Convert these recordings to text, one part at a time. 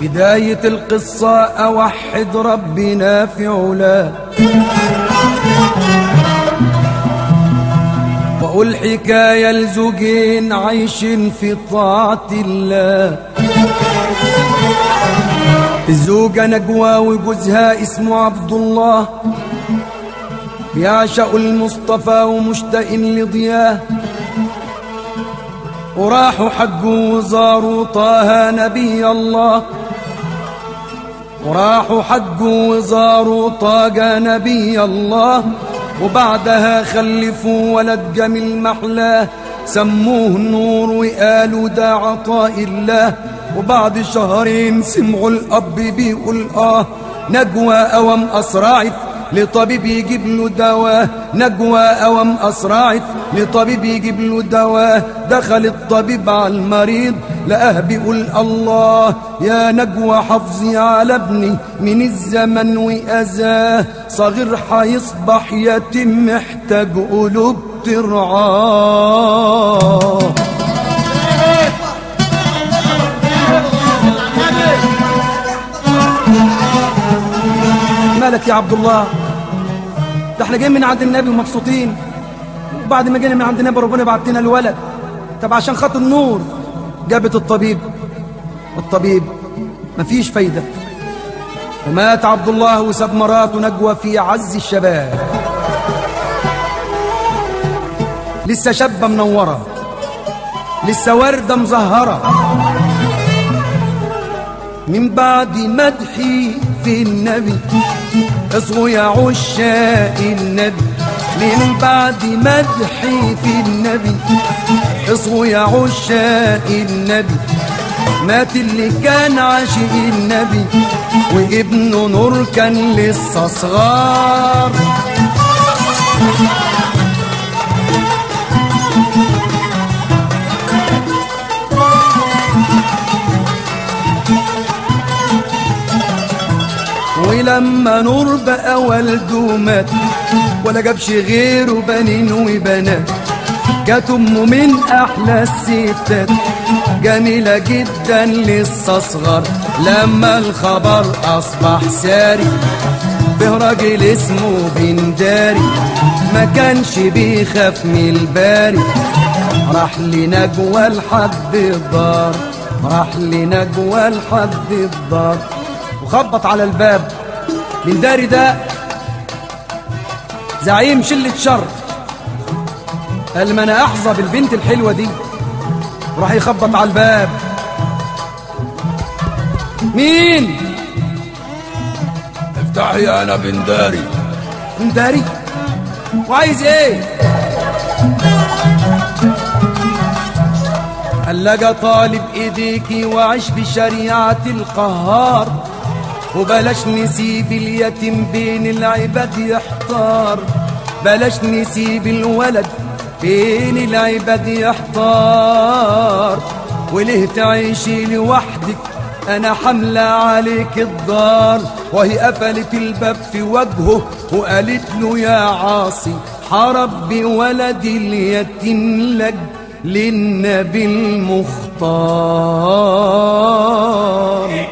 بداية القصة أوحد ربنا في علاه وأقول حكاية لزوجين عايشين في طاعة الله الزوجة نجوى وجوزها اسمه عبد الله بيعشقوا المصطفى ومشتاقين لضياه وراحوا حجوا وزاروا طه نبي الله وراحوا حجوا وزاروا طاقة نبي الله وبعدها خلفوا ولد جميل محلاه سموه النور وقالوا ده عطاء الله وبعد شهرين سمعوا الأب بيقول آه نجوى أوام أسرعت لطبيب يجيب له دواء نجوى أوام أسرعت لطبيب يجيب له دواء دخل الطبيب على المريض لقاه بيقول الله يا نجوى حافظي على ابني من الزمن وأذاه صغير حيصبح يتيم محتاج قلوب ترعاه مالك يا عبد الله ده احنا جايين من عند النبي ومبسوطين وبعد ما جينا من عند النبي ربنا بعت لنا الولد طب عشان خاطر النور جابت الطبيب الطبيب مفيش فايده ومات عبد الله وساب مراته نجوى في عز الشباب لسه شابه منوره لسه ورده مزهره من بعد مدحي في النبي اصغوا يا عشاق النبي من بعد مدحي في النبي اصغوا يا عشاق النبي مات اللي كان عاشق النبي وابنه نور كان لسه صغار ولما نور بقى والده مات ولا جابش غيره بنين وبنات كانت امه من احلى الستات جميلة جدا لسه صغر لما الخبر اصبح ساري به راجل اسمه بنداري ما كانش بيخاف من الباري راح لنجوى لحد الدار راح لنجوى لحد الدار وخبط على الباب من داري ده زعيم شلة شر قال ما انا احظى بالبنت الحلوة دي وراح يخبط على الباب مين افتحي انا بنداري من داري وعايز ايه قال لقى طالب ايديكي وعيش بشريعة القهار وبلاش نسيب اليتيم بين العباد يحتار بلاش نسيب الولد بين العباد يحتار وليه تعيشي لوحدك انا حملة عليك الدار وهي قفلت الباب في وجهه وقالت له يا عاصي حرب بولدي اليتيم لك للنبي المختار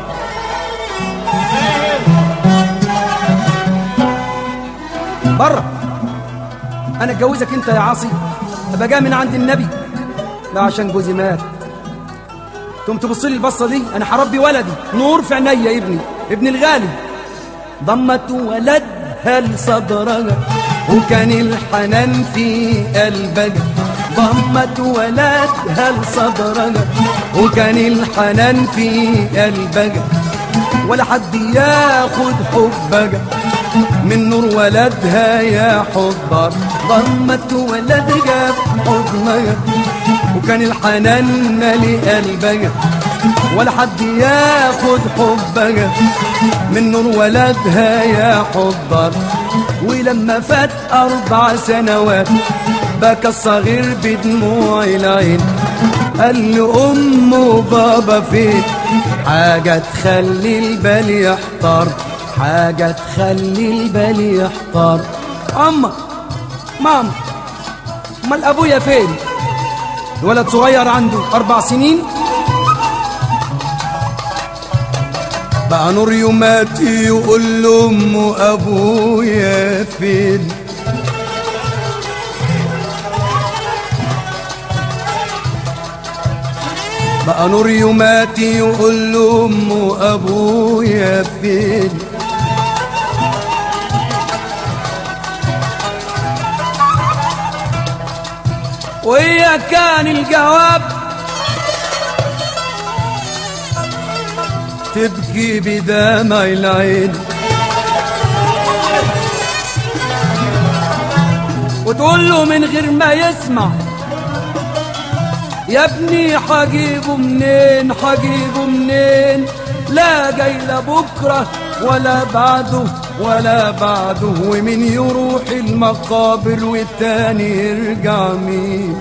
بره انا اتجوزك انت يا عاصي ابقى جاي من عند النبي لا عشان جوزي مات تقوم تبص لي البصه دي انا هربي ولدي نور في عينيا ابني ابن الغالي ضمت ولدها لصدرها وكان الحنان في قلبها ضمت ولدها لصدرها وكان الحنان في قلبها ولا حد ياخد حبها من نور ولدها يا حضر ضمت ولدها حضنها وكان الحنان مالي قلبها ولا حد ياخد حبها من نور ولدها يا حضر ولما فات أربع سنوات بكى الصغير بدموع العين قال له أم وبابا فين حاجة تخلي البال يحتار حاجة تخلي البال يحتار أما ماما أمال أبويا فين الولد صغير عنده أربع سنين بقى نور يوماتي يقول لأمه أبويا فين بقى نور يوماتي يقول لأمه أبويا فين وهي كان الجواب تبكي بدمع العين وتقول له من غير ما يسمع يا ابني حجيبه منين حجيبه منين لا جاي لا بكره ولا بعده ولا بعده ومن يروح المقابر والتاني يرجع مين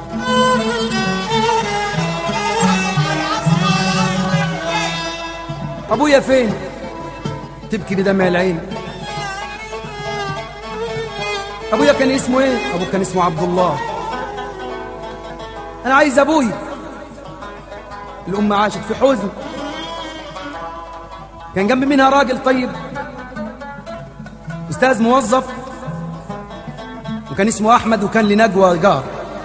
ابويا فين تبكي بدمع العين ابويا كان اسمه ايه ابوه كان اسمه عبد الله انا عايز ابوي الام عاشت في حزن كان جنب منها راجل طيب استاذ موظف وكان اسمه احمد وكان لنجوى جار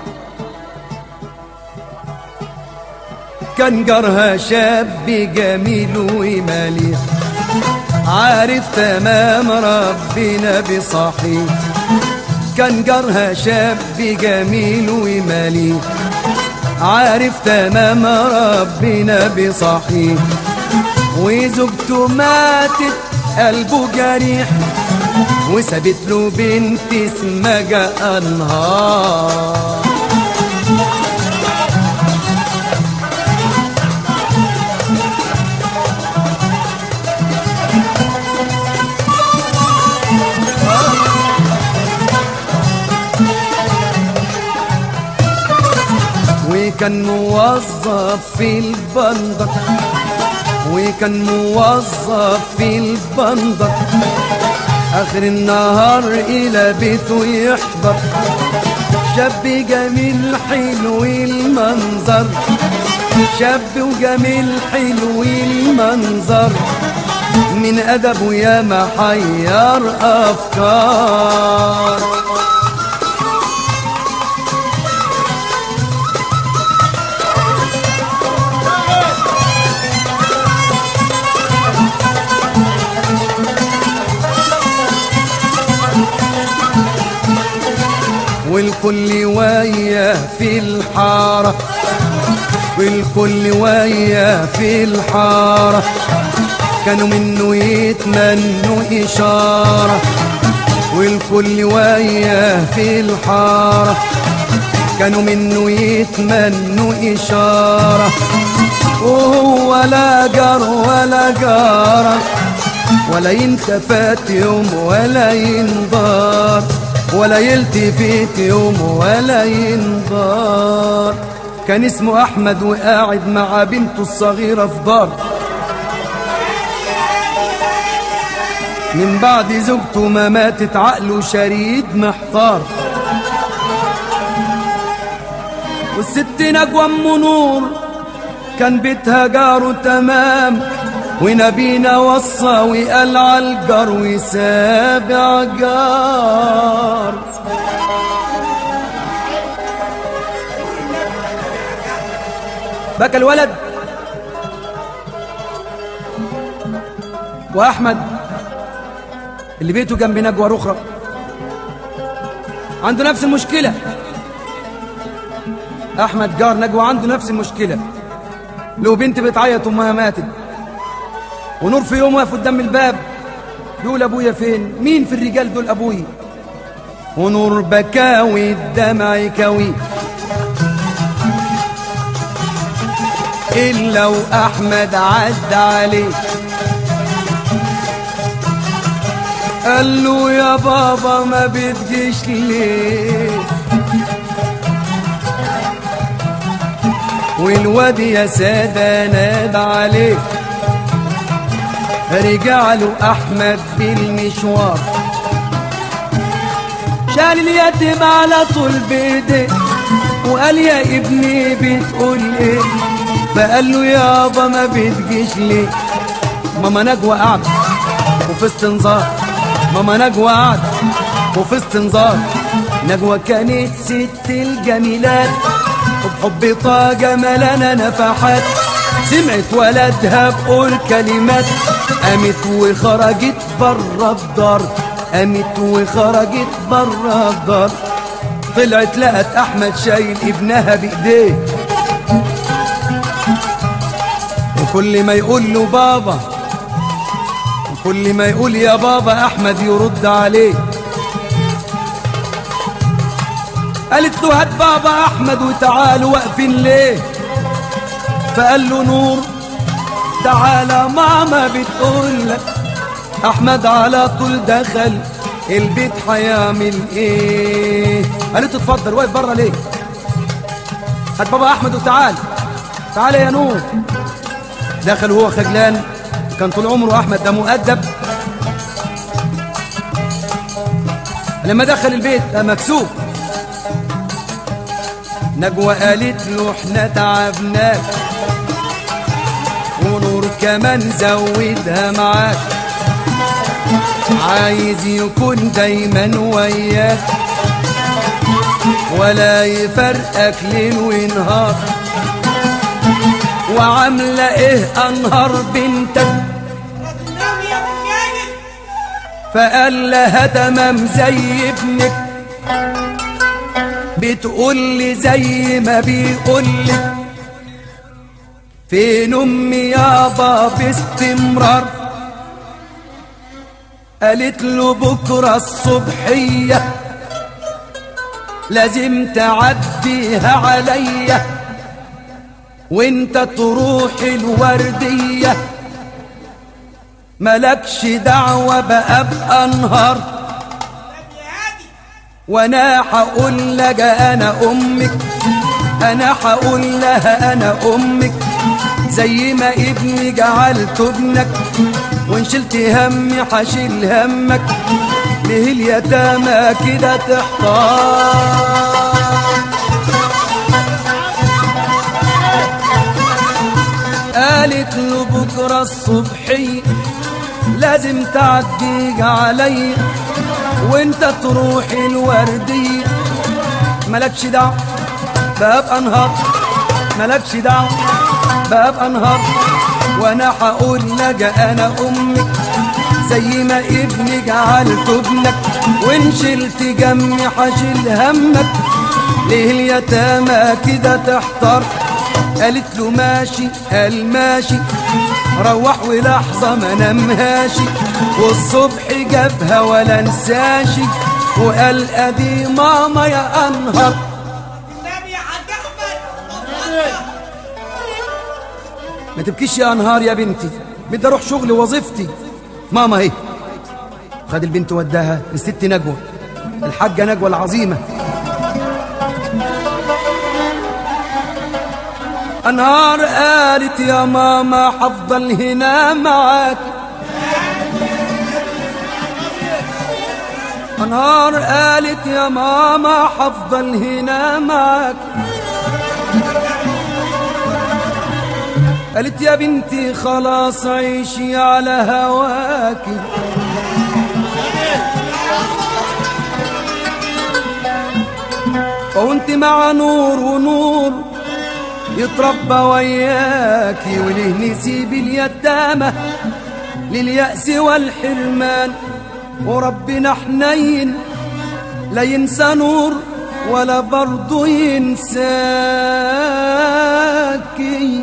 كان جارها شاب جميل ومليح عارف تمام ربنا بصحيح كان جارها شاب جميل ومليح عارف تمام ربنا بصحيح وزوجته ماتت قلبه جريح وسابت له بنت اسمها انهار وكان موظف في البندر وكان موظف في البندر اخر النهار الى بيته يحضر شاب جميل حلو المنظر شاب وجميل حلو المنظر من ادبه يا محير افكار والكل وياه في الحارة والكل وياه في الحارة كانوا منه يتمنوا إشارة والكل وياه في الحارة كانوا منه يتمنوا إشارة وهو لا جار ولا جارة ولا ينتفت يوم ولا ينضار ولا يلتفت يوم ولا ينظر كان اسمه احمد وقاعد مع بنته الصغيره في دار من بعد زوجته ما ماتت عقله شريد محتار والست نجوى ام نور كان بيتها جاره تمام ونبينا وصى وقال عالجار وسابع جار بكى الولد واحمد اللي بيته جنب نجوى رخرة عنده نفس المشكلة احمد جار نجوى عنده نفس المشكلة له بنت بتعيط امها ماتت ونور في يوم واقف قدام الباب بيقول ابويا فين مين في الرجال دول ابويا ونور بكاوي الدمع كوي إلا وأحمد عد عليه قال له يا بابا ما بتجيش ليه والواد يا سادة ناد عليه رجع له احمد بالمشوار شال اليتيم على طول بيديه وقال يا ابني بتقول ايه فقال له يابا ما بتجيش ليه ماما نجوى قاعدة وفي استنظار ماما نجوى قاعدة وفي استنظار نجوى كانت ست الجميلات وبحب طاقة ملانة نفحات سمعت ولدها بقول كلمات قامت وخرجت بره الدار قامت وخرجت بره الدار طلعت لقت احمد شايل ابنها بايديه وكل ما يقول له بابا وكل ما يقول يا بابا احمد يرد عليه قالت له هات بابا احمد وتعالوا واقفين ليه فقال له نور تعالى ماما بتقول لك احمد على طول دخل البيت هيعمل ايه قالت له اتفضل واقف بره ليه هات بابا احمد وتعال تعال يا نور دخل وهو خجلان كان طول عمره احمد ده مؤدب لما دخل البيت بقى مكسوف نجوى قالت له احنا تعبناك ونور كمان زودها معاك عايز يكون دايما وياك ولا يفرقك ليل ونهار وعاملة ايه انهار بنتك نام يا ابو ماجد فقال لها تمام زي ابنك بتقول لي زي ما بيقول لي فين امي يابا باستمرار قالت له بكره الصبحيه لازم تعديها عليا وانت تروح الورديه ملكش دعوه بقى بانهار يا هادي وانا هقول لك انا امك انا هقول لها انا امك زي ما ابني جعلت ابنك وان شلت همي هشيل همك ليه اليتامى كده تحتار قالت له بكره الصبحي لازم تعدي عليا وانت تروح الوردية ملكش دعوة باب انهار ملكش دعوة باب انهار وانا هقول لك انا امك زي ما ابني جعلت ابنك وان شلت جمي هشيل همك ليه اليتامى كده تحتار قالت له ماشي قال ماشي روح ولحظة ما نمهاشي والصبح جابها ولا نساشي وقال ادي ماما يا انهر النبي يا حاج احمد ما تبكيش يا انهار يا بنتي بدي اروح شغل وظيفتي ماما اهي خد البنت وداها للست نجوى الحاجة نجوى العظيمة انهار قالت يا ماما حفضل هنا معاك انهار قالت يا ماما حفضل هنا معاك قالت يا بنتي خلاص عيشي على هواكي وانت مع نور ونور يتربى وياكي وليه نسيب اليتامى لليأس والحرمان وربنا حنين لا ينسى نور ولا برضو ينساكي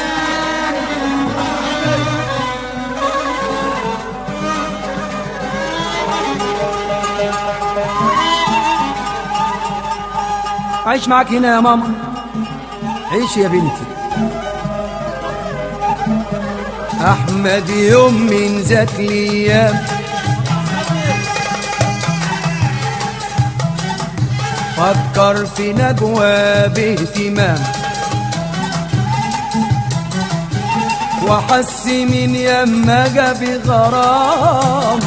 عيش معاك هنا يا ماما عيش يا بنتي احمد يوم من ذات الايام فكر في نجوى باهتمام وحس من يما جاب غرام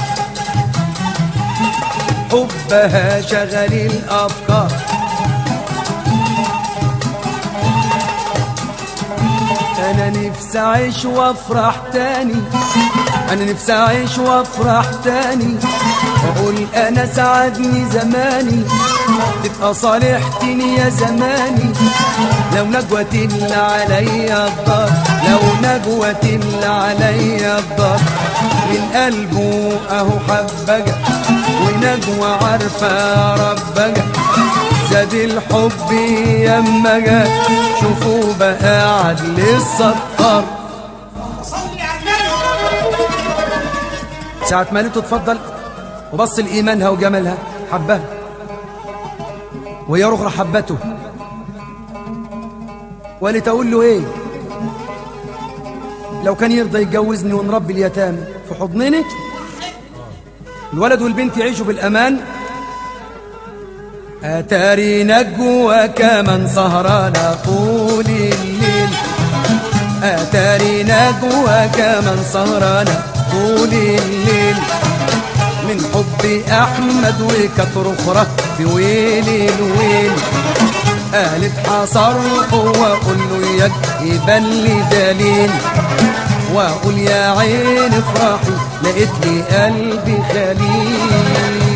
حبها شغل الافكار انا نفسي اعيش وافرح تاني انا نفسي اعيش وافرح تاني واقول انا سعدني زماني تبقى صالحتني يا زماني لو نجوى تل عليا الدار لو نجوى تل عليا الدار من قلبه اهو حبجة ونجوى عارفة ربجة زاد الحب يما جا شوفوا بقى عدل الصفار صلي على النبي ساعة ما قالت تتفضل وبص لإيمانها وجمالها حبها وهي أخرى حبته وقالت أقول له إيه لو كان يرضى يتجوزني ونربي اليتامى في حضننا الولد والبنت يعيشوا بالأمان أتاري نجوى كمن سهران طول الليل أتاري نجوى كمن سهران طول الليل من حب أحمد وكتر أخرى في ويل الويل قالت حصر وأقول له ياك يبان لي دليل وأقول يا عين افرحي لقيت لي قلبي خليل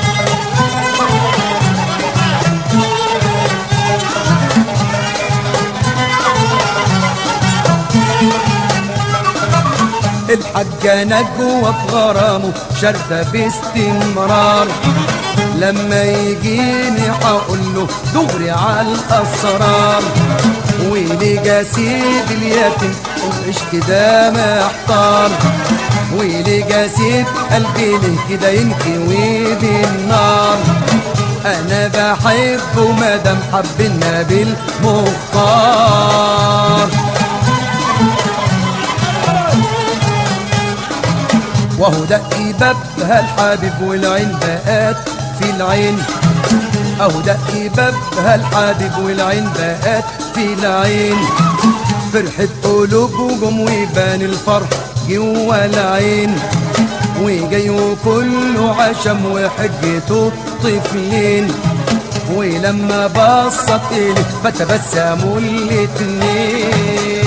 الحاجة نجوى في غرامه شارفة باستمرار لما يجيني هقول له دغري على الأسرار وليه سيد اليتيم ومش كده محتار وليه سيد قلبي ليه كده ينكوي بالنار انا بحبه مادام حب النبي المختار وهو دق بابها الحبيب والعين بقات في العين اهو دق بابها الحبيب والعين بقات في العين فرحة قلوبهم ويبان الفرح جوا العين وجاي وكله عشم وحجته طفلين ولما بصت إليه فتبسموا الاتنين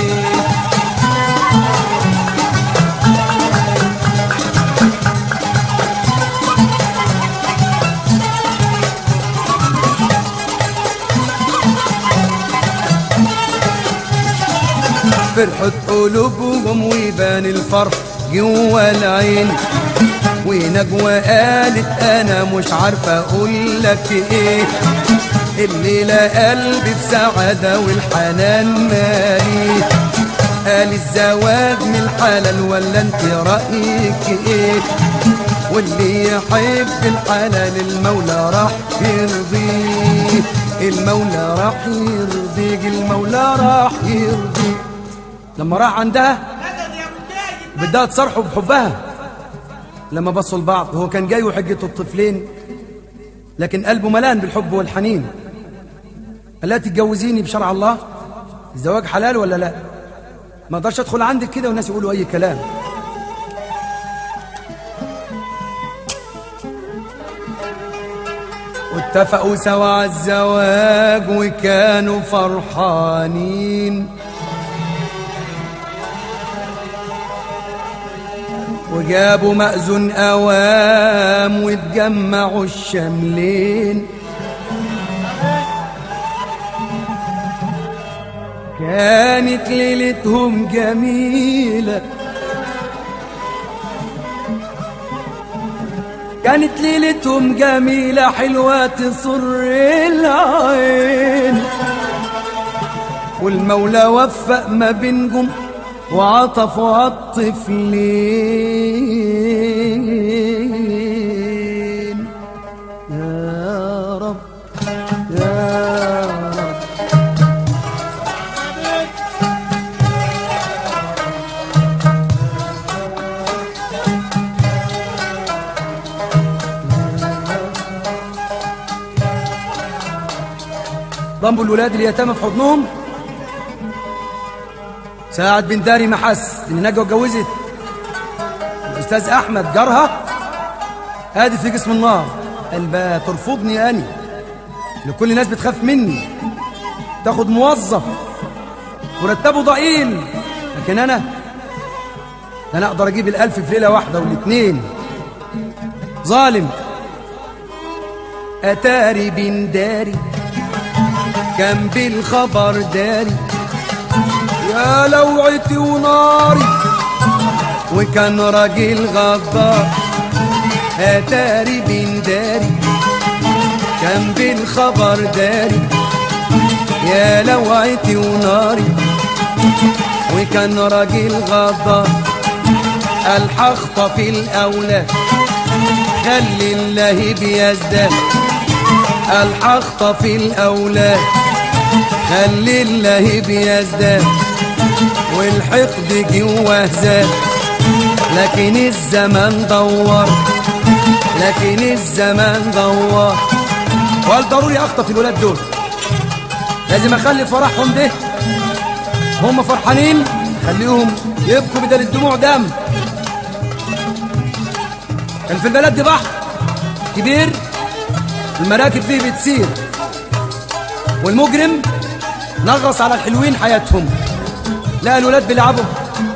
فرحة قلوبهم ويبان الفرح جوا العين ونجوى قالت انا مش عارفه اقول لك ايه الليله قلبي في سعاده والحنان مالي قال الزواج من الحلال ولا انت رايك ايه واللي يحب الحلال المولى راح يرضيه المولى راح يرضيك المولى راح يرضيك لما راح عندها مدد يا ابو الناجي بدها تصرحه بحبها لما بصوا لبعض هو كان جاي وحجته الطفلين لكن قلبه ملان بالحب والحنين قال لها تتجوزيني بشرع الله الزواج حلال ولا لا ما اقدرش ادخل عندك كده والناس يقولوا اي كلام واتفقوا سوا على الزواج وكانوا فرحانين وجابوا مأذون أوام واتجمعوا الشملين كانت ليلتهم جميلة كانت ليلتهم جميلة حلوة تسر العين والمولى وفق ما بينكم وعطفوا على الطفلين يا رب يا رب ضموا الولاد اليتامى في حضنهم ساعد بن داري ما حس ان نجوى اتجوزت الاستاذ احمد جارها هادي في جسم النار قال بقى ترفضني اني لكل الناس بتخاف مني تاخد موظف مرتبه ضئيل لكن انا ده انا اقدر اجيب الالف في ليله واحده والاثنين ظالم اتاري بن داري كان بالخبر داري يا لوعتي وناري وكان راجل غدار اتاري بن داري كان بالخبر داري يا لوعتي وناري وكان راجل غدار الحخطة في الأولاد خلي الله بيزداد الحخطة في الأولاد خلي الله بيزداد والحقد جوه زاد لكن الزمان دوار لكن الزمان دوار وقال ضروري اخطف الولاد دول لازم اخلي فرحهم ده هم فرحانين خليهم يبكوا بدل الدموع دم كان في البلد دي بحر كبير المراكب فيه بتسير والمجرم نغص على الحلوين حياتهم لقى الولاد بيلعبوا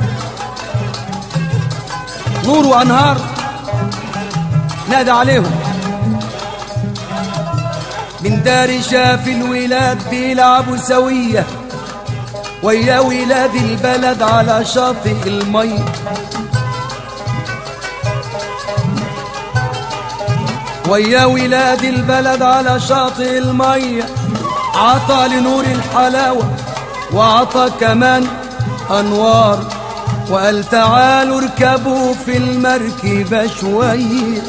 نور وانهار نادى عليهم من دار شاف الولاد بيلعبوا سوية ويا ولاد البلد على شاطئ المي ويا ولاد البلد على شاطئ المي عطى لنور الحلاوة وعطى كمان أنوار وقال تعالوا اركبوا في المركبة شوية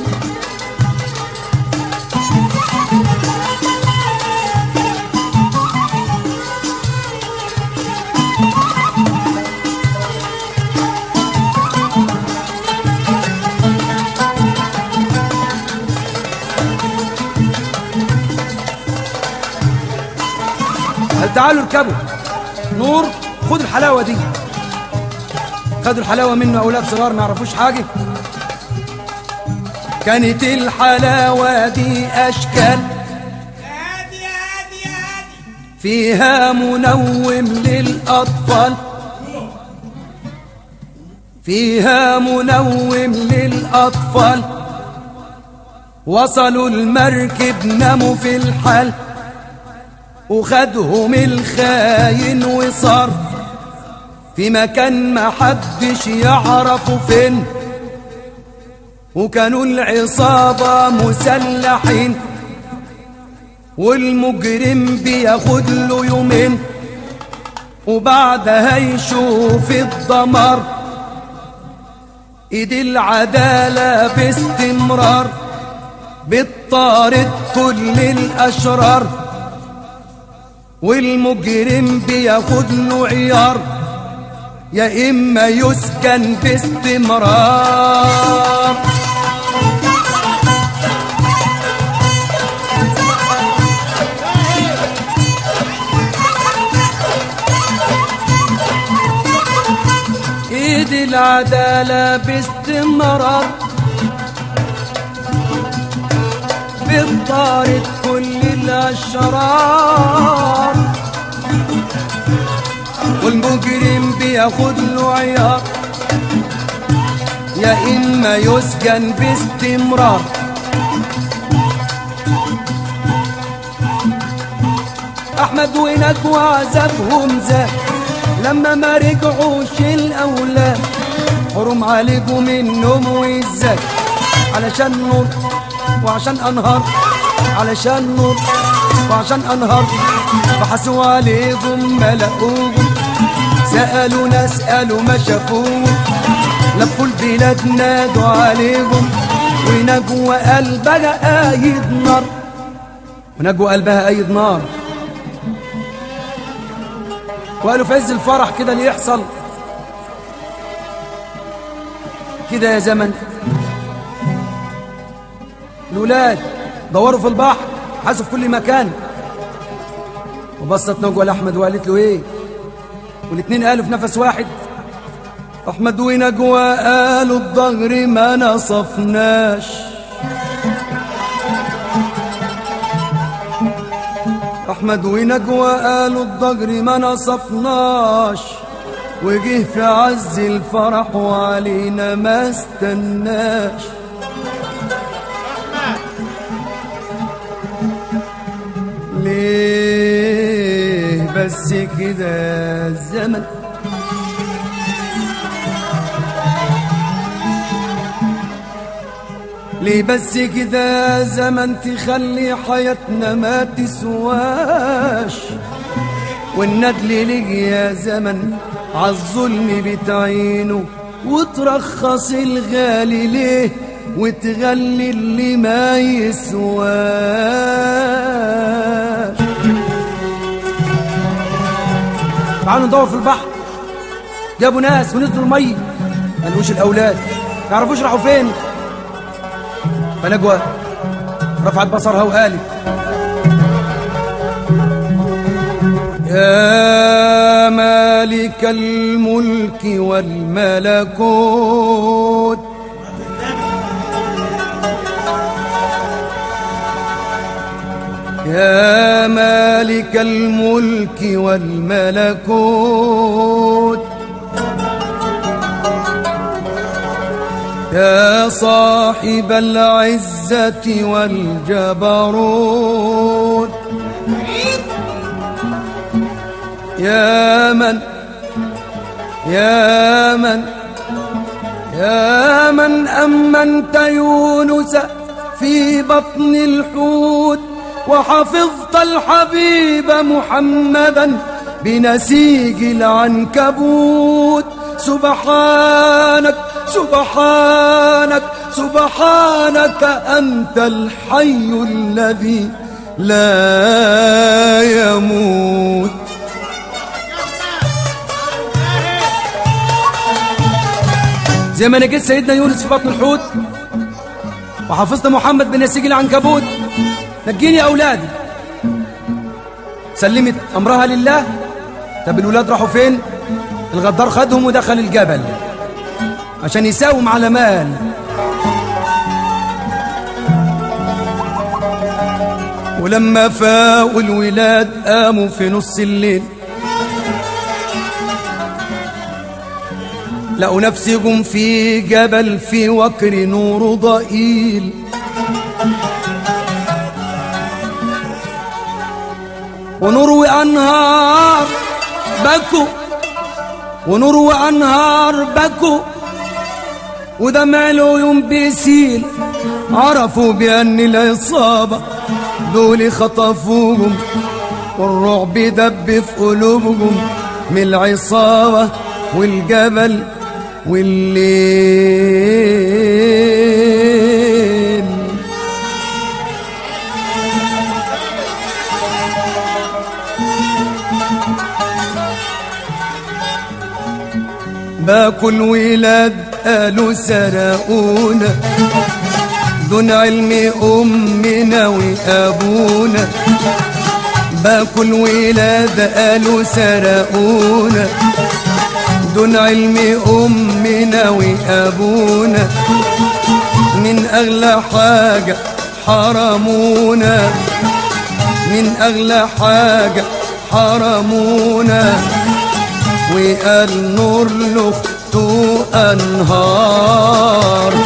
قال تعالوا اركبوا نور خد الحلاوة دي خدوا الحلاوة منه أولاد صغار ما يعرفوش حاجة كانت الحلاوة دي أشكال هادي هادي هادي فيها منوم للأطفال فيها منوم للأطفال وصلوا المركب ناموا في الحال وخدهم الخاين وصار في مكان ما حدش يعرفه فين وكانوا العصابة مسلحين والمجرم بياخد له يومين وبعدها يشوف الدمار ايد العدالة باستمرار بتطارد كل الاشرار والمجرم بياخد له عيار يا اما يسكن باستمرار ايد العدالة باستمرار بتطارد كل الاشرار والمجرم بياخد له عيار يا اما يسجن باستمرار احمد ونجوى عذابهم زاد لما ما رجعوش الاولاد حرم عليكم النوم والزاد علشان نور وعشان انهار علشان نور وعشان انهار بحثوا عليكم ما لقوهم سألوا نسألوا ما شافوهم لفوا البلاد نادوا عليهم ونجوى قلبها قايد نار ونجوى قلبها قايد نار وقالوا في عز الفرح كده اللي يحصل كده يا زمن الولاد دوروا في البحر حسوا في كل مكان وبصت نجوى لاحمد وقالت له ايه والاتنين قالوا في نفس واحد احمد ونجوى قالوا الظهر ما نصفناش احمد ونجوى قالوا الضجر ما نصفناش وجه في عز الفرح وعلينا ما استناش ليه بس كده الزمن ليه بس كده زمن تخلي حياتنا ما تسواش والندل ليك يا زمن عالظلم بتعينه وترخص الغالي ليه وتغلي اللي ما يسواش تعالوا ندور في البحر جابوا ناس ونزلوا المي ما لقوش الاولاد ما يعرفوش راحوا فين فنجوى رفعت بصرها وقالت يا مالك الملك والملكوت يا مالك الملك والملكوت يا صاحب العزة والجبروت يا من يا من يا من أمنت يونس في بطن الحوت وحفظت الحبيب محمدا بنسيج العنكبوت سبحانك سبحانك سبحانك أنت الحي الذي لا يموت زي ما نجيت سيدنا يونس في بطن الحوت وحفظت محمد بن نسيج العنكبوت نجيني يا أولادي سلمت أمرها لله طب الولاد راحوا فين الغدار خدهم ودخل الجبل عشان يساوم على مال ولما فاقوا الولاد قاموا في نص الليل لقوا نفسهم في جبل في وكر نور ضئيل ونور وأنهار بكوا ونور وأنهار بكوا ودمع العيون بيسيل عرفوا بأن العصابة دول خطفوهم والرعب دب في قلوبهم من العصابة والجبل والليل باكل ولاد قالوا سرقونا دون علم أمنا وأبونا باكل ولاد قالوا سرقونا دون علم أمنا وأبونا من أغلى حاجة حرمونا من أغلى حاجة حرمونا وقال نور لأخته أنهار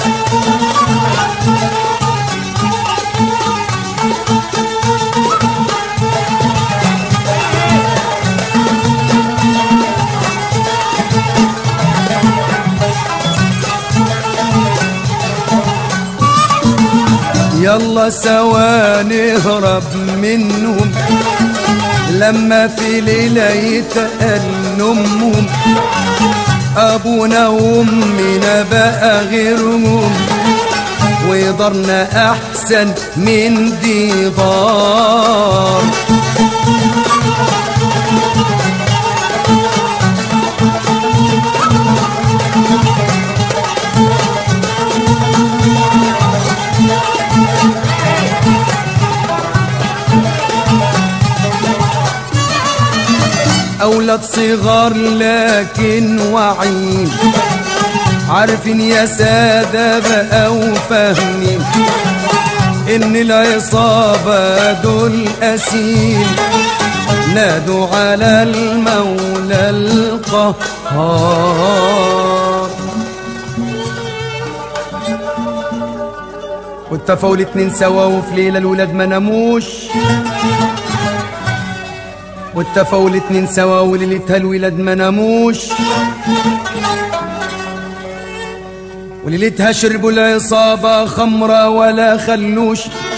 يلا سوا نهرب منهم لما في ليلة يتألمهم أبونا وأمنا بقى غيرهم ويضرنا أحسن من دي دار أولاد صغار لكن واعيين عارفين يا سادة بقى وفاهمين إن العصابة دول أسير نادوا على المولى القهار واتفقوا الاتنين سوا وفي ليلة الولاد ما ناموش واتفقوا الاتنين سوا وليلتها الولاد ما ناموش وليلتها شربوا العصابة خمرة ولا خلوش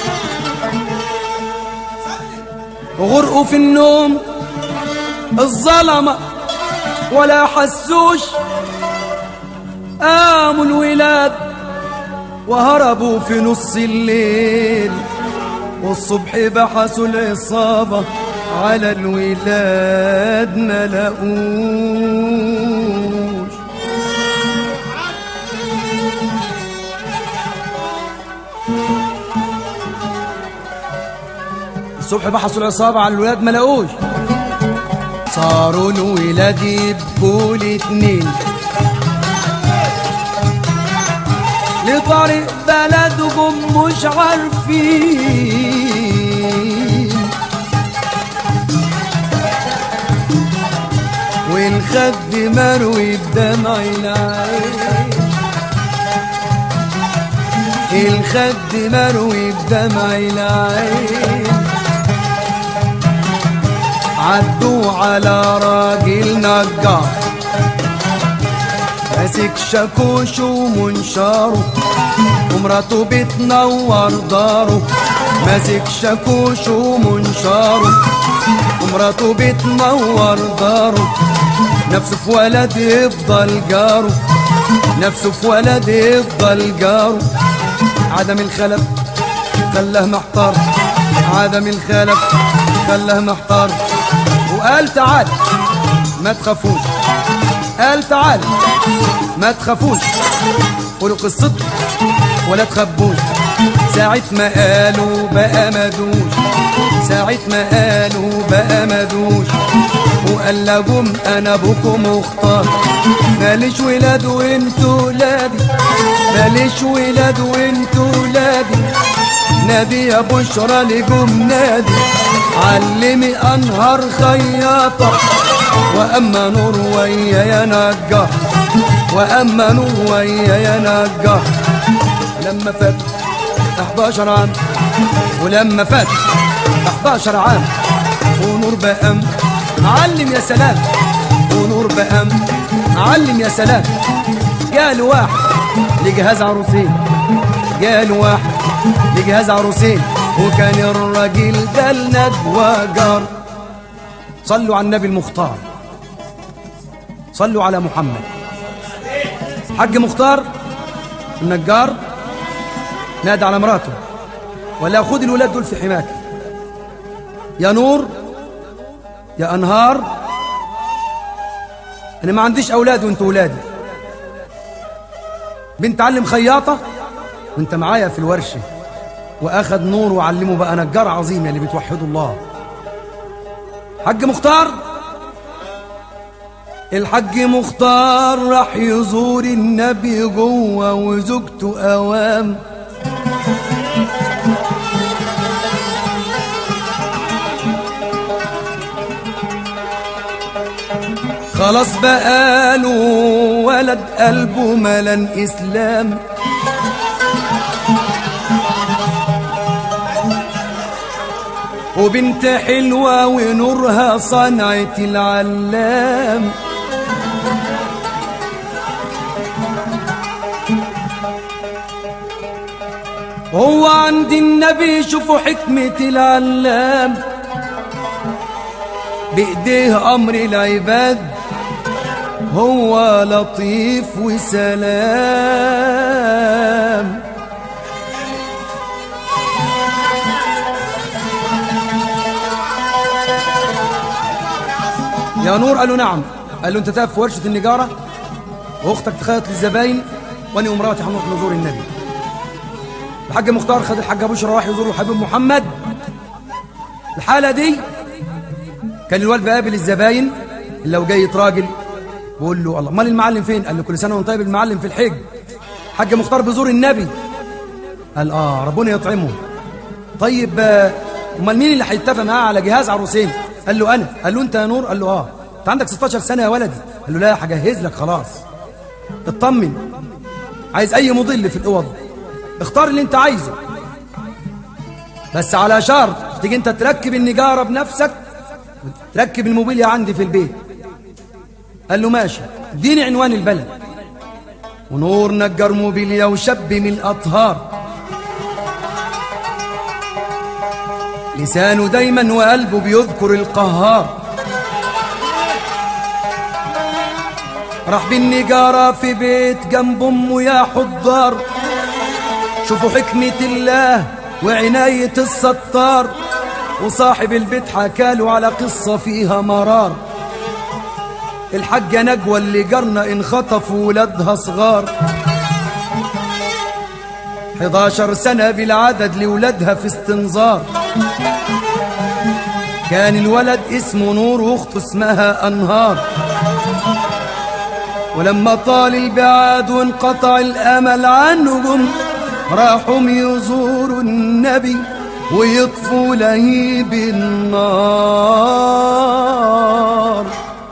وغرقوا في النوم الظلمة ولا حسوش قاموا الولاد وهربوا في نص الليل والصبح بحثوا العصابة على الولاد ما لقوش الصبح بحثوا العصابة على الولاد ما لقوش صاروا الولاد يبكوا الاتنين لطريق بلدهم مش عارفين والخد مروي بدمع العين الخد مروي بدمع العين عدوا على راجل نجار ماسك شاكوش ومنشاره ومراته بتنور داره ماسك شاكوش ومنشاره ومراته بتنور داره نفسه في ولد يفضل جاره نفسه في ولد يفضل جاره عدم الخلف خلاه محتار عدم الخلف خلاه محتار وقال تعال ما تخافوش قال تعال ما تخافوش قولوا قصتكم ولا تخبوش ساعة ما قالوا بقى مدوش ساعة ما قالوا بقى مدوش وقال لهم انا ابوكم مختار ماليش ولاد وانتوا ولادي ماليش ولاد وانتوا ولادي نادي يا بشرى لجم نادي علمي انهار خياطة واما نور ويا يا نجار واما نور ويا يا نجار لما فات 11 عام ولما فات 11 عام ونور بقى معلم يا سلام ونور بقى معلم يا سلام قال واحد لجهاز عروسين قال واحد لجهاز عروسين وكان الراجل ده الندوة جار صلوا على النبي المختار صلوا على محمد حج مختار النجار نادى على مراته ولا خد الولاد دول في حماك يا نور يا انهار انا ما عنديش اولاد وانت ولادي بنت علم خياطه وانت معايا في الورشه واخد نور وعلمه بقى نجار عظيم اللي بتوحدوا الله حج مختار الحج مختار راح يزور النبي جوه وزوجته اوام خلاص بقاله ولد قلبه ملان اسلام وبنت حلوة ونورها صنعة العلام هو عند النبي شوفوا حكمة العلام بإيديه أمر العباد هو لطيف وسلام يا نور قال له نعم قال له انت تقف في ورشه النجاره واختك تخيط للزباين وانا ومراتي هنروح نزور النبي الحاج مختار خد الحاج بشرى راح يزور الحبيب محمد الحاله دي كان الوالد بيقابل الزباين اللي لو جاي يتراجل بيقول له الله امال المعلم فين قال له كل سنه وانت طيب المعلم في الحج حاج مختار بيزور النبي قال اه ربنا يطعمه طيب آه، امال مين اللي هيتفق معاه على جهاز عروسين قال له انا قال له انت يا نور قال له اه انت عندك 16 سنه يا ولدي قال له لا هجهز لك خلاص اطمن عايز اي مضل في الاوض اختار اللي انت عايزه بس على شرط تيجي انت تركب النجاره بنفسك تركب الموبيليا عندي في البيت قال له ماشي اديني عنوان البلد ونور نجر موبيليا وشب من الأطهار لسانه دايما وقلبه بيذكر القهار راح بالنجارة في بيت جنب أمه يا حضار شوفوا حكمة الله وعناية الستار وصاحب البيت حكاله على قصة فيها مرار الحاجة نجوى اللي جرنا انخطفوا ولادها صغار 11 سنة بالعدد لولادها في استنظار كان الولد اسمه نور واخته اسمها أنهار ولما طال البعاد وانقطع الأمل عنهم راحوا يزوروا النبي ويطفوا لهيب النار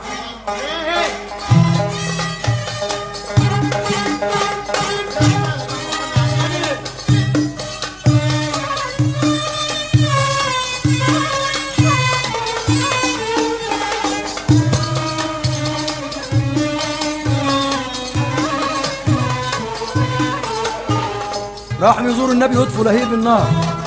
راح يزور النبي يطفوا لهيب النار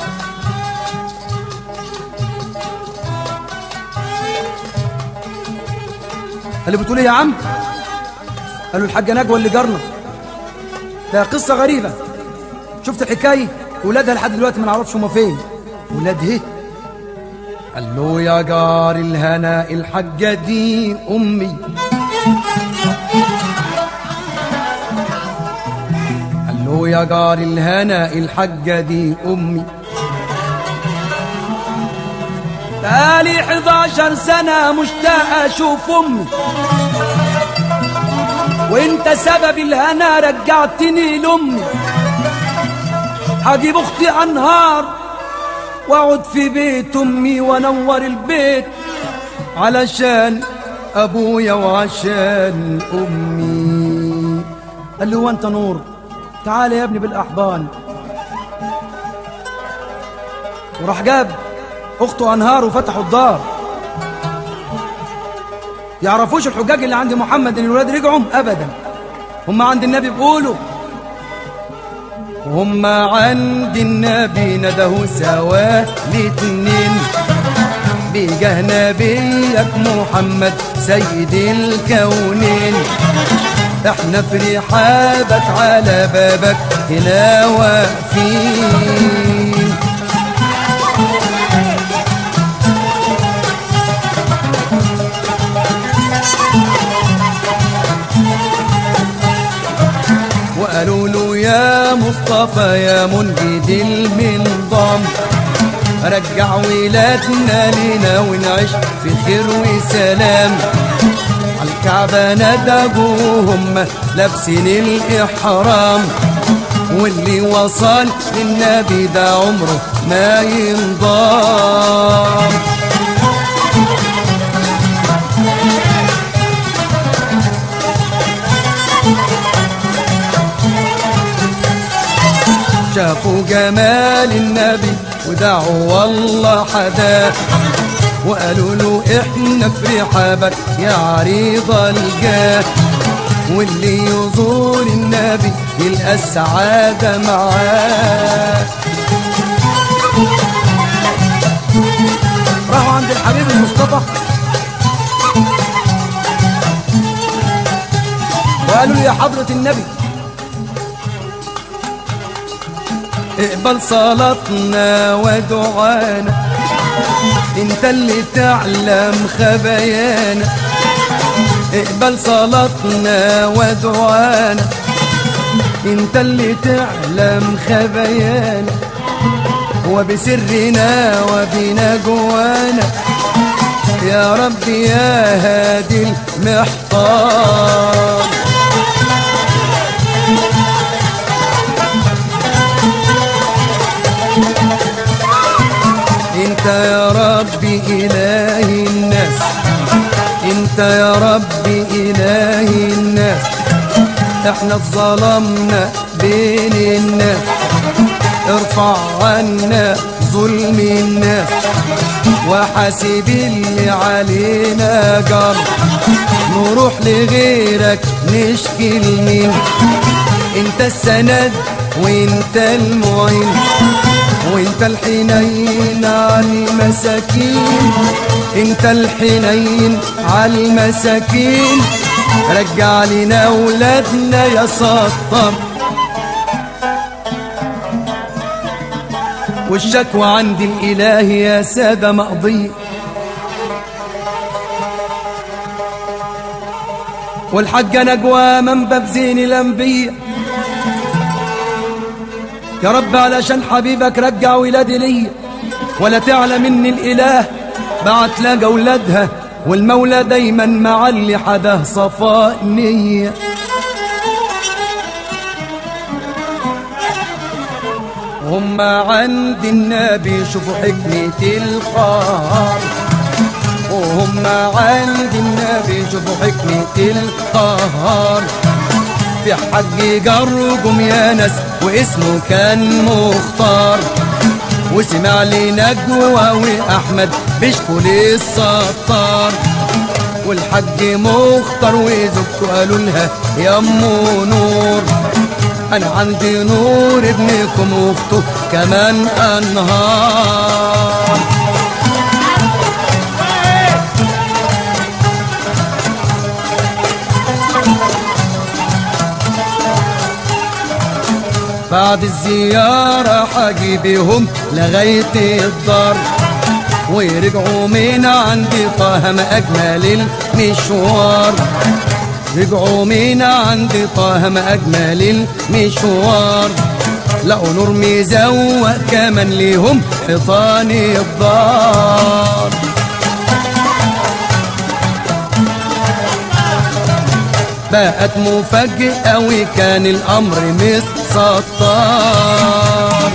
قال له بتقول ايه يا عم قال له الحاجه نجوى اللي جارنا ده قصه غريبه شفت الحكايه ولادها لحد دلوقتي ما نعرفش هما فين ولاد ايه قال له يا جار الهنا الحاجه دي امي قال له يا جار الهنا الحاجه دي امي بقالي 11 سنة مشتاق أشوف أمي وانت سبب الهنا رجعتني لأمي هجيب أختي أنهار وأقعد في بيت أمي وأنور البيت علشان أبويا وعشان أمي قال له وأنت نور تعال يا ابني بالأحضان وراح جاب اخته انهار وفتحوا الدار يعرفوش الحجاج اللي عند محمد ان الولاد رجعوا ابدا هم عند النبي بيقولوا هم عند النبي ندهوا سوا الاتنين بجاه نبيك محمد سيد الكونين احنا في رحابك على بابك هنا واقفين وقالوا له يا مصطفى يا منجد المنظام رجع ولادنا لنا ونعيش في خير وسلام عالكعبة ندبوهم لابسين الإحرام واللي وصل للنبي ده عمره ما ينضام شافوا جمال النبي ودعوا والله حدا وقالوا له احنا في رحابك يا عريض الجاه واللي يزور النبي يلقى السعادة معاه راحوا عند الحبيب المصطفى وقالوا له يا حضرة النبي اقبل صلاتنا ودعانا انت اللي تعلم خبايانا اقبل صلاتنا ودعانا انت اللي تعلم خبايانا وبسرنا وبنجوانا يا رب يا هادي المحطان انت يا ربي اله الناس احنا اتظلمنا بين الناس ارفع عنا ظلم الناس وحاسب اللي علينا جر نروح لغيرك نشكي لمين انت السند وانت المعين وانت الحنين على المساكين انت الحنين على المساكين رجع لنا اولادنا يا سطر والشكوى عند الاله يا ساده مقضيه والحاجة نجوى منبب زين الأنبياء يا رب علشان حبيبك رجع ولادي ليا ولا تعلم ان الاله بعت لها اولادها والمولى دايما مع اللي حده صفاء نيه هم عند النبي شوفوا حكمة القهر وهم عند النبي شوفوا حكمة القهر في حج جرجم يا ناس واسمه كان مختار وسمع لي نجوى واحمد بيشكوا الستار والحج مختار وزوجته قالوا لها يا ام نور انا عندي نور ابنكم واخته كمان انهار بعد الزيارة حجيبهم لغاية الدار ورجعوا من عند طه ما أجمل المشوار رجعوا من عند طه ما أجمل المشوار لقوا نور مزوق كمان ليهم حيطان الدار بقت مفاجئة وكان الأمر متسطر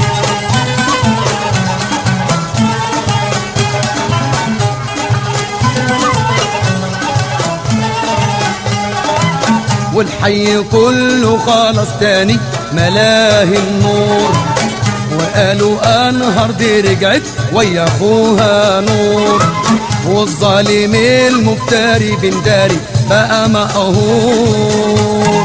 والحي كله خلاص تاني ملاهي النور وقالوا انهر دي رجعت ويا اخوها نور والظالم المفتري بنداري بقى مقهور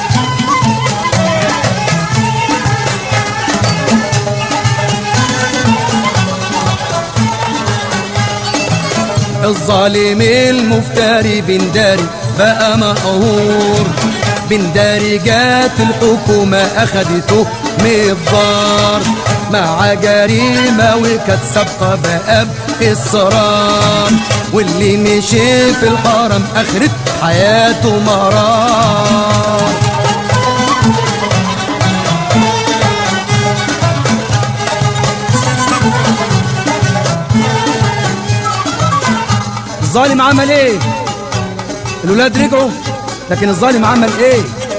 الظالم المفتري بنداري بقى مقهور بنداري جات الحكومة أخدته من الدار مع جريمة وكانت سابقة بقى بإصرار واللي مشي في الحرم آخرت حياته مرار الظالم عمل ايه الولاد رجعوا لكن الظالم عمل ايه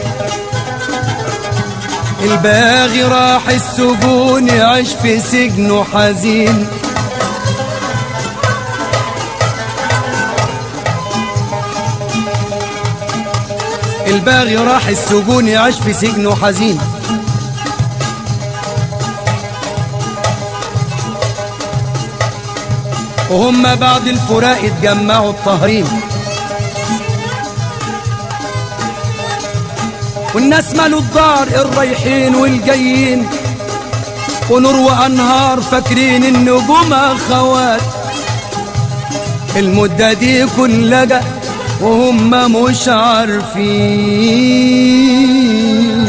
الباغي راح السجون يعيش في سجنه حزين الباغي راح السجون يعيش في سجنه حزين وهم بعد الفراق اتجمعوا الطهرين والناس مالوا الدار الرايحين والجايين ونور وانهار فاكرين النجوم اخوات المدة دي كلها وهم مش عارفين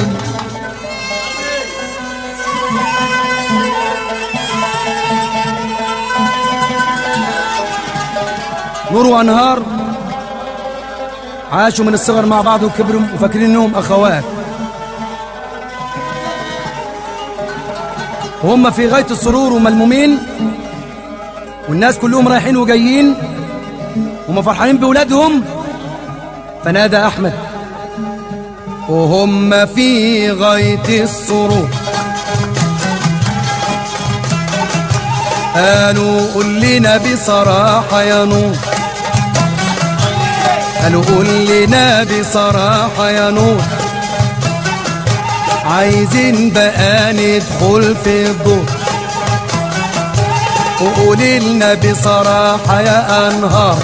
نور وانهار عاشوا من الصغر مع بعض وكبروا وفاكرين انهم اخوات وهم في غايه السرور وملمومين والناس كلهم رايحين وجايين وهم فرحانين بولادهم فنادى احمد وهم في غايه السرور قالوا قل لنا بصراحه يا نور قالوا قول لنا بصراحة يا نور عايزين بقى ندخل في الدور وقولي لنا بصراحة يا أنهار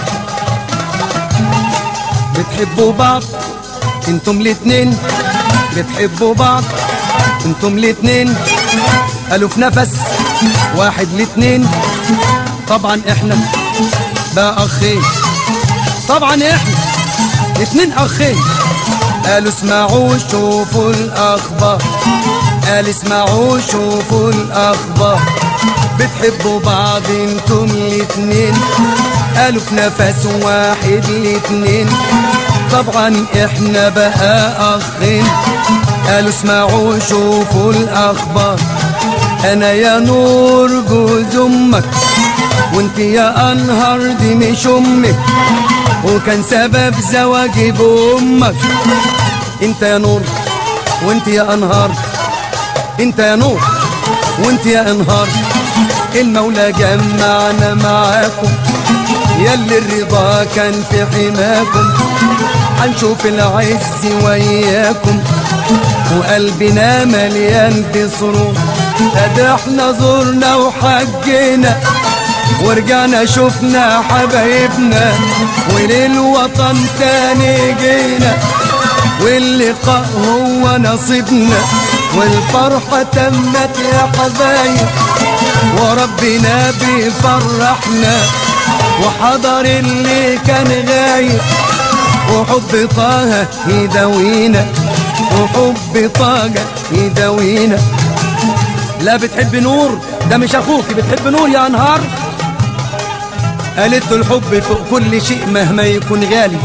بتحبوا بعض انتم الاتنين بتحبوا بعض انتم الاتنين قالوا في نفس واحد الاتنين طبعا احنا بقى اخين طبعا احنا اتنين اخين قالوا اسمعوا شوفوا الاخبار قال اسمعوا شوفوا الاخبار بتحبوا بعض انتم الاتنين قالوا في نفس واحد الاتنين طبعا احنا بقى اخين قالوا اسمعوا شوفوا الاخبار انا يا نور جوز امك وانت يا انهار دي مش امك وكان سبب زواجي بامك انت يا نور وانت يا انهار انت يا نور وانت يا انهار المولى جمعنا معاكم يلي الرضا كان في حماكم هنشوف العز وياكم وقلبنا مليان بسرور ده احنا زرنا وحجينا ورجعنا شفنا حبايبنا وللوطن تاني جينا واللقاء هو نصيبنا والفرحة تمت يا حبايب وربنا بيفرحنا وحضر اللي كان غايب وحب طه يداوينا وحب طه يداوينا لا بتحب نور ده مش اخوك بتحب نور يا انهار قالت له الحب فوق كل شيء مهما يكون غالي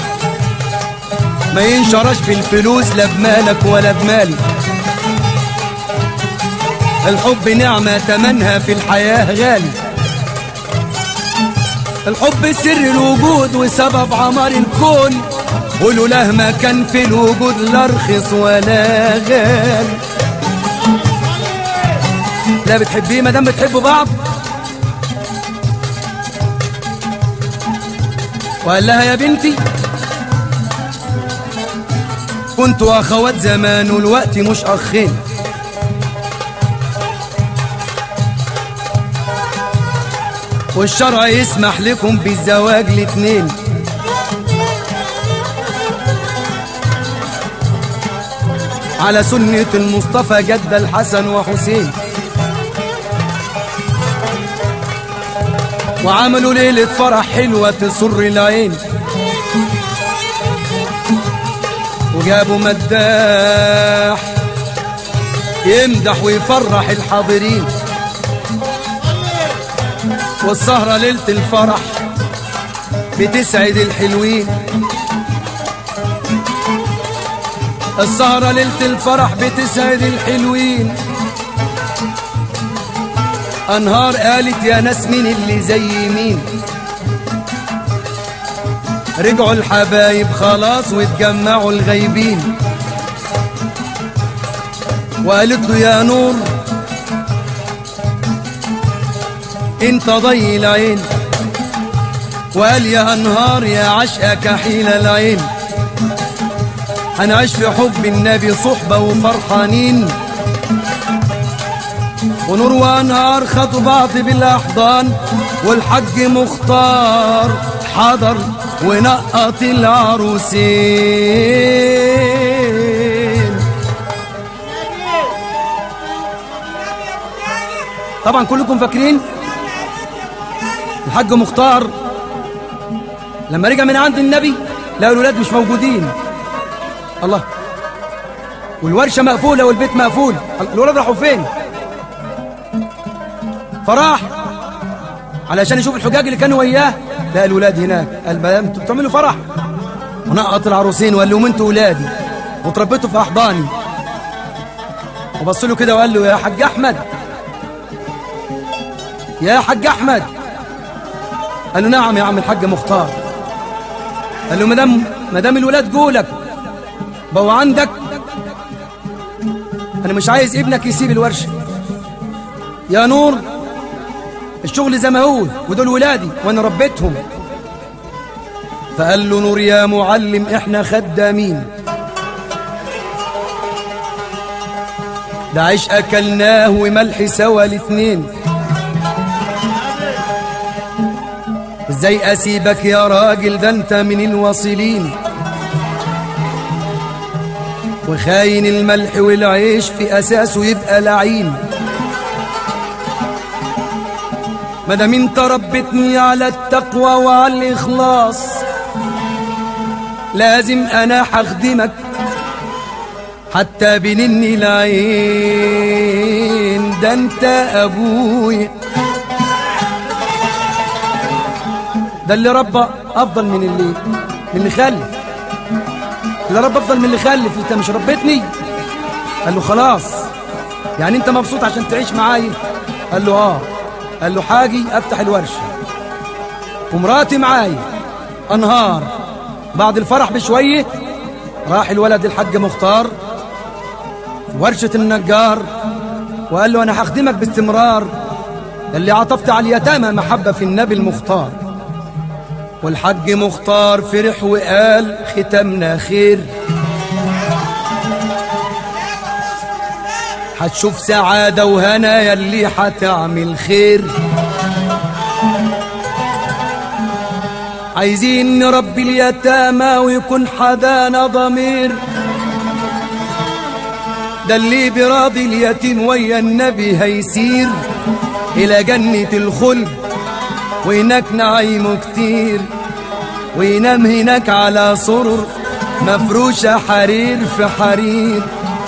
ما ينشرش بالفلوس لا بمالك ولا بمالي الحب نعمة تمنها في الحياة غالي الحب سر الوجود وسبب عمر الكون ولولاه ما كان في الوجود لا رخص ولا غالي لا بتحبيه مادام بتحبوا بعض وقال لها يا بنتي كنتوا اخوات زمان والوقت مش اخين والشرع يسمح لكم بالزواج الاتنين على سنة المصطفى جد الحسن وحسين وعملوا ليلة فرح حلوة تسر العين وجابوا مداح يمدح ويفرح الحاضرين والسهرة ليلة الفرح بتسعد الحلوين السهرة ليلة الفرح بتسعد الحلوين أنهار قالت يا ناس مين اللي زي مين رجعوا الحبايب خلاص واتجمعوا الغايبين وقالت له يا نور انت ضي العين وقال يا انهار يا عشقة كحيل العين هنعيش في حب النبي صحبة وفرحانين ونور وانهار خدوا بعض بالاحضان والحج مختار حضر ونقط العروسين طبعا كلكم فاكرين الحاج مختار لما رجع من عند النبي لقوا الولاد مش موجودين الله والورشة مقفولة والبيت مقفول الولاد راحوا فين فراح علشان يشوف الحجاج اللي كانوا وياه لقى الولاد هناك قال ما انتوا بتعملوا فرح ونقط العروسين وقال لهم انتوا ولادي وتربيتوا في احضاني وبص له كده وقال له يا حاج احمد يا حاج احمد قال له نعم يا عم الحاج مختار قال له مدام مدام الولاد جولك بقوا عندك انا مش عايز ابنك يسيب الورشه يا نور الشغل زي ما هو ودول ولادي وانا ربيتهم فقال له نور يا معلم احنا خدامين ده عيش اكلناه وملح سوا الاتنين ازاي اسيبك يا راجل ده انت من الواصلين وخاين الملح والعيش في اساسه يبقى لعين مادام انت ربتني على التقوى وعلى الاخلاص لازم انا هخدمك حتى بنني العين ده انت ابويا ده اللي ربى افضل من اللي من اللي خلف اللي ربى افضل من اللي خلف انت مش ربيتني قال له خلاص يعني انت مبسوط عشان تعيش معايا قال له اه قال له حاجي افتح الورشه ومراتي معايا انهار بعد الفرح بشويه راح الولد الحاج مختار في ورشه النجار وقال له انا هخدمك باستمرار اللي عطفت على اليتامى محبه في النبي المختار والحاج مختار فرح وقال ختمنا خير هتشوف سعادة وهنا يلي هتعمل خير عايزين نربي اليتامى ويكون حدانا ضمير ده اللي براضي اليتيم ويا النبي هيسير إلى جنة الخلد وهناك نعيمه كتير وينام هناك على سرر مفروشة حرير في حرير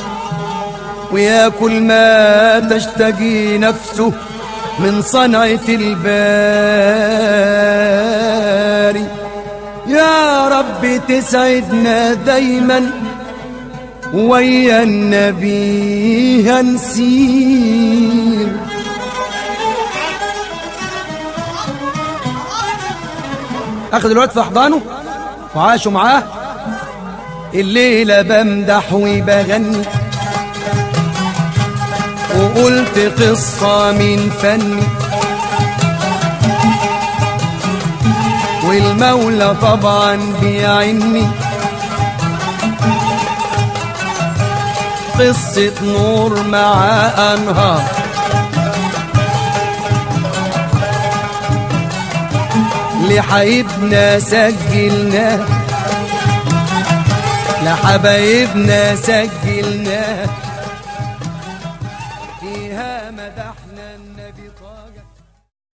وياكل ما تشتكي نفسه من صنعة الباري يا رب تسعدنا دايما ويا النبي هنسير اخذ الوقت في احضانه وعاشوا معاه الليلة بمدح وبغني وقلت قصة من فني والمولى طبعا بيعني قصة نور مع أنهار لحبايبنا سجلناه لحبايبنا سجلناه فيها مدحنا النبي طاقة